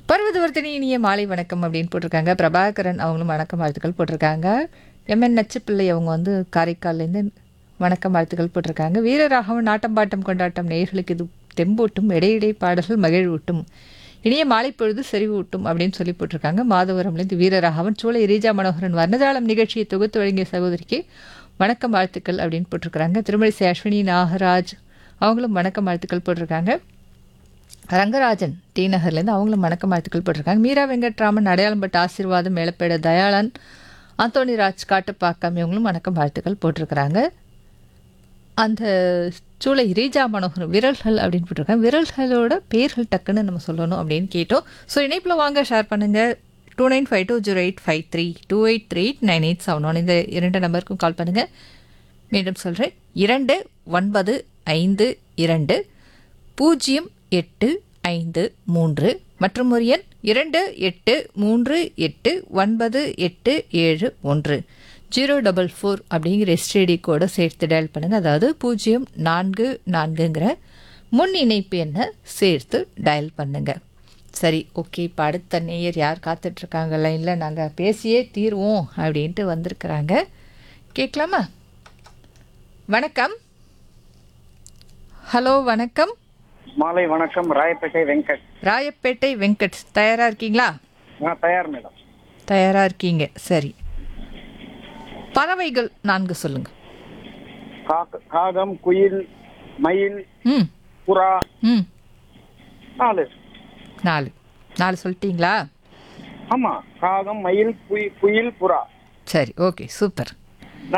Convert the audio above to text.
பர்வதவர்த்தினி இனிய மாலை வணக்கம் அப்படின்னு போட்டிருக்காங்க பிரபாகரன் அவங்களும் வணக்கம் வாழ்த்துக்கள் போட்டிருக்காங்க எம்என் நச்சுப்பிள்ளை அவங்க வந்து காரைக்கால்லேருந்து வணக்கம் வாழ்த்துக்கள் போட்டிருக்காங்க வீரராகவன் நாட்டம்பாட்டம் கொண்டாட்டம் நேயர்களுக்கு இது தெம்பூட்டும் இடையிடை பாடல்கள் மகிழ்வூட்டும் இனிய மாலை பொழுது செறிவூட்டும் அப்படின்னு சொல்லி போட்டிருக்காங்க மாதவரம்லேருந்து வீரராகவன் சூளை ரீஜா மனோகரன் வர்ணஜாலம் நிகழ்ச்சியை தொகுத்து வழங்கிய சகோதரிக்கு வணக்கம் வாழ்த்துக்கள் அப்படின்னு போட்டிருக்கிறாங்க திருமணிசை அஸ்வினி நாகராஜ் அவங்களும் வணக்கம் வாழ்த்துக்கள் போட்டிருக்காங்க ரங்கராஜன் டி நகர்லேருந்து அவங்களும் வணக்கம் வாழ்த்துக்கள் போட்டிருக்காங்க மீரா வெங்கட்ராமன் அடையாளம்பட்ட ஆசீர்வாதம் மேலப்பேட தயாளன் ஆந்தோனி ராஜ் காட்டுப்பாக்கம் இவங்களும் வணக்கம் வாழ்த்துக்கள் போட்டிருக்கிறாங்க அந்த சூளை ரீஜா மனோகர் விரல்கள் அப்படின்னு போட்டிருக்காங்க விரல்களோட பேர்கள் டக்குன்னு நம்ம சொல்லணும் அப்படின்னு கேட்டோம் ஸோ இணைப்பில் வாங்க ஷேர் பண்ணுங்கள் two nine five two zero eight five three two eight three eight nine eight seven one இந்த இரண்டு நம்பருக்கும் கால் பண்ணுங்கள் மீண்டும் சொல்கிறேன் இரண்டு ஒன்பது ஐந்து இரண்டு பூஜ்ஜியம் எட்டு ஐந்து மூன்று மற்றும் ஒரு எண் இரண்டு எட்டு மூன்று எட்டு ஒன்பது எட்டு ஏழு ஒன்று ஜீரோ டபுள் ஃபோர் அப்படிங்கிற எஸ்டிடி கோடை சேர்த்து டயல் பண்ணுங்கள் அதாவது பூஜ்ஜியம் நான்கு நான்குங்கிற முன் இணைப்பு எண்ணை சேர்த்து டயல் பண்ணுங்கள் சரி ஓகே இப்போ அடுத்த நேயர் யார் காத்துட்ருக்காங்க லைனில் நாங்கள் பேசியே தீர்வோம் அப்படின்ட்டு வந்திருக்கிறாங்க கேட்கலாமா வணக்கம் ஹலோ வணக்கம் மாலை வணக்கம் ராயப்பேட்டை வெங்கட் ராயப்பேட்டை வெங்கட் தயாரா இருக்கீங்களா நான் தயார் மேடம் தயாரா இருக்கீங்க சரி பறவைகள் நான்கு சொல்லுங்க காக்க- காகம் குயில் மயில் ம் புறா ம் நாலு நாலு நாலு சொல்லிட்டீங்களா ஆமா காகம் மயில் குயி- குயில் புறா சரி ஓகே சூப்பர்